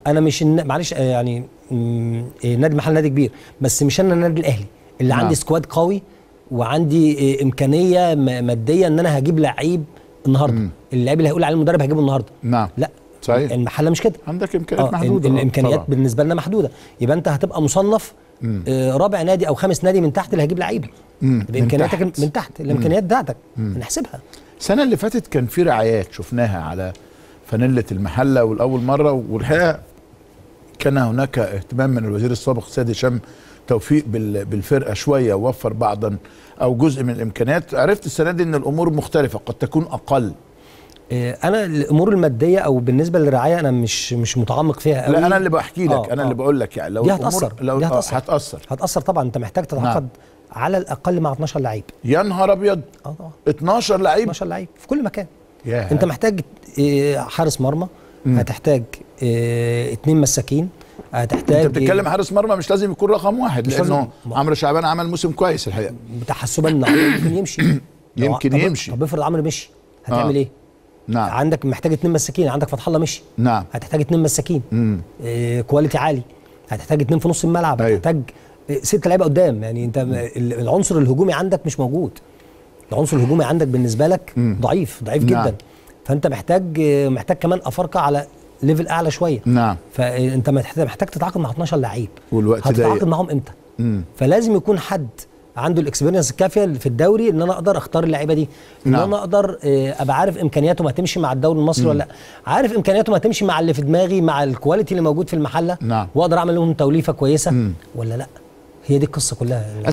انا مش الن- معلش آه، يعني مم، آه، نادي محل نادي كبير بس مش انا النادي الاهلي اللي نعم. عندي سكواد قوي وعندي آه، امكانيه م- ماديه ان انا هجيب لعيب النهارده اللعيب اللي هيقول عليه المدرب هجيبه النهارده نعم لا صحيح المحله مش كده عندك امكانيات اه محدوده ال- آه، الامكانيات طبعاً. بالنسبه لنا محدوده يبقى انت هتبقى مصنف آه، رابع نادي او خامس نادي من تحت اللي هيجيب لعيبه مم، من بامكانياتك تحت. من تحت الامكانيات بتاعتك نحسبها السنه اللي فاتت كان في رعايات شفناها على فانيله المحله والاول مره والحقيقه كان هناك اهتمام من الوزير السابق السيد هشام توفيق بال- بالفرقه شويه ووفر بعضا او جزء من الامكانيات عرفت السنه دي ان الامور مختلفه قد تكون اقل آه، انا الامور الماديه او بالنسبه للرعايه انا مش مش متعمق فيها قوي لا انا اللي بحكي لك آه، انا آه. اللي بقول لك يعني لو دي الأمور- هتأثر، لو دي آه، هتأثر. هتاثر هتاثر طبعا انت محتاج تتعاقد على الاقل مع 12 لعيب يا نهار ابيض اه طبعا 12 لعيب 12 لعيب في كل مكان ياه. انت محتاج آه، حارس مرمى هتحتاج آه، اتنين مساكين هتحتاج انت بتتكلم حارس مرمى مش لازم يكون رقم واحد مش لانه لازم. عمرو شعبان عمل موسم كويس الحقيقه تحسبا ان عمرو ممكن يمشي لو- يمكن طب- يمشي. طب افرض عمرو مشي هتعمل آه. ايه؟ نعم عندك محتاج اتنين مساكين عندك فتح الله مشي نعم هتحتاج اتنين مساكين مم. آه كواليتي عالي هتحتاج اتنين في نص الملعب أيوة. هتحتاج آه، ست لعيبه قدام يعني انت م- ال- العنصر الهجومي عندك مش موجود العنصر الهجومي عندك بالنسبه لك ضعيف ضعيف نعم. جدا فانت محتاج آه، محتاج كمان افارقه على ليفل اعلى شويه نعم فانت محتاج محتاج تتعاقد مع 12 لعيب والوقت هتتعاقد ضيق. معاهم امتى مم. فلازم يكون حد عنده الاكسبيرينس الكافيه في الدوري ان انا اقدر اختار اللعيبه دي ان نعم. انا اقدر آه، ابقى عارف امكانياته ما هتمشي مع الدوري المصري ولا لا عارف امكانياته ما هتمشي مع اللي في دماغي مع الكواليتي اللي موجود في المحله نعم. واقدر اعمل لهم توليفه كويسه ولا لا هي دي القصه كلها